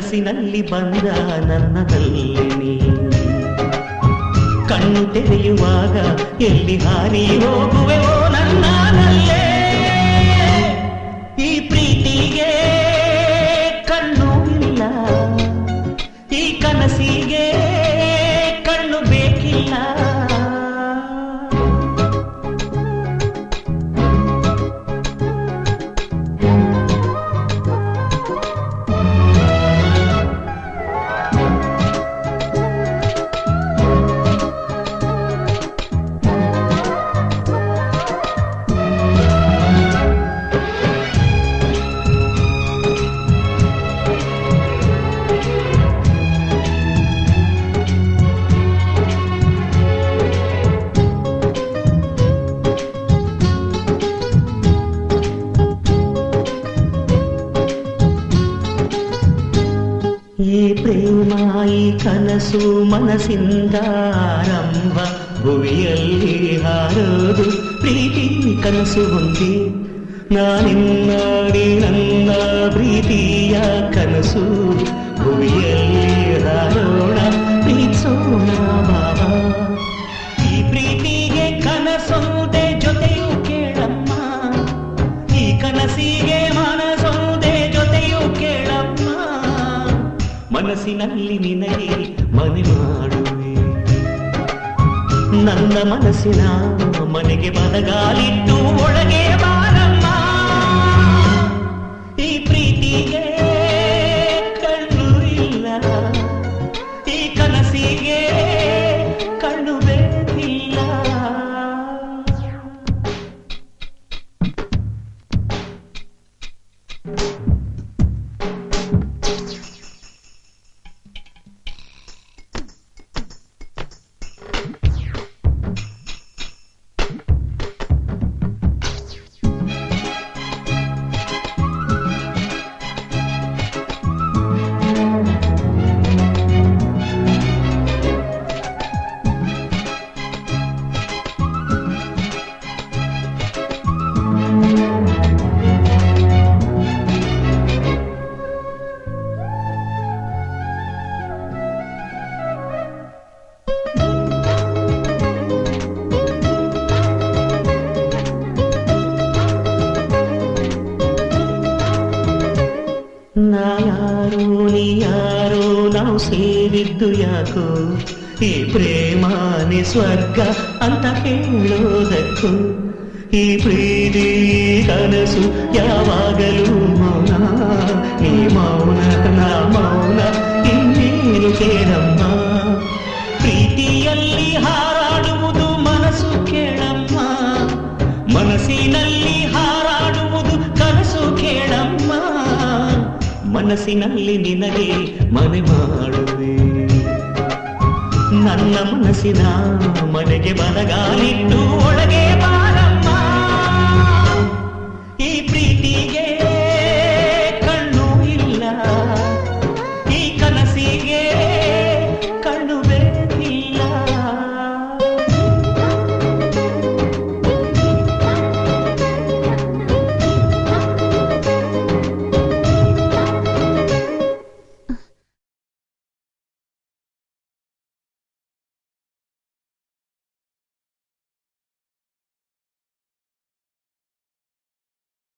ಕನಸಿನಲ್ಲಿ ಬಂದ ನನ್ನದಲ್ಲಿ ನೀ ಕಣ್ಣು ತೆರೆಯುವಾಗ ಎಲ್ಲಿ ಹಾರಿ ಹೋಗುವೆವೋ ನನ್ನಲ್ಲೇ ಈ ಪ್ರೀತಿಗೆ ಕಣ್ಣು ಇಲ್ಲ ಈ ಕನಸಿಗೆ ಕಣ್ಣು ಬೇಕಿಲ್ಲ ಈ ಪ್ರೇಮ ಈ ಕನಸು ಮನಸ್ಸಿಂದ ಆರಂಭ ಭುವಿಯಲ್ಲಿ ಹಾರೋದು ಪ್ರೀತಿ ಕನಸು ಹೊಂದಿ ನಾನಿನ್ನಾಡಿ ನನ್ನ ಪ್ರೀತಿಯ ಕನಸು ಭುವಿಯಲ್ಲಿ ಹಾರೋಣ ಪ್ರೀತಿಸೋಣ ಬಾಬಾ ಈ ಪ್ರೀತಿಗೆ ಕನಸೊಂದೆ ಜೊತೆಯು ಕೇಳಮ್ಮ ಈ ಕನಸಿಗೆ ಮನಸೊಂದೆ ಜೊತೆಯು ಕೇಳಮ್ಮ ಮನಸ್ಸಿನಲ್ಲಿ ನಿನಗೆ ಮನೆ ಮಾಡುವೆ ನನ್ನ ಮನಸ್ಸಿನ ಮನೆಗೆ ಬಲಗಾಲಿಟ್ಟು ಒಳಗೆ ಬಾರಮ್ಮ ಈ ಪ್ರೀತಿಗೆ ಕಣ್ಣು ಇಲ್ಲ ಈ ಕನಸಿಗೆ ಕಣ್ಣು ಬೇಕಿಲ್ಲ ನಾ ಯಾರೋ ನೀ ಯಾರೋ ನಾವು ಸೇರಿದ್ದು ಯಾಕೋ ಈ ಪ್ರೇಮಾನೆ ಸ್ವರ್ಗ ಅಂತ ಹೇಳೋದಕ್ಕೂ ಈ ಪ್ರೀತಿ ಕನಸು ಯಾವಾಗಲೂ ಮೌನ ನೀ ಮೌನ ನಾ ಮೌನ ಇನ್ನೇನು ಕೇಳಮ್ಮ ಪ್ರೀತಿಯಲ್ಲಿ ಹಾರಾಡುವುದು ಮನಸ್ಸು ಕೇಳಮ್ಮ ಮನಸ್ಸಿನಲ್ಲಿ ಹಾರಾಡುವುದು ಕನಸು ಕೇಳಮ್ಮ ಮನಸ್ಸಿನಲ್ಲಿ ನಿನಗೆ ಮನೆ ಮಾಡುವೆ ನನ್ನ ಮನಸ್ಸಿನ ಮನೆಗೆ ಬಲಗಾಲಿಟ್ಟು ಒಳಗೆ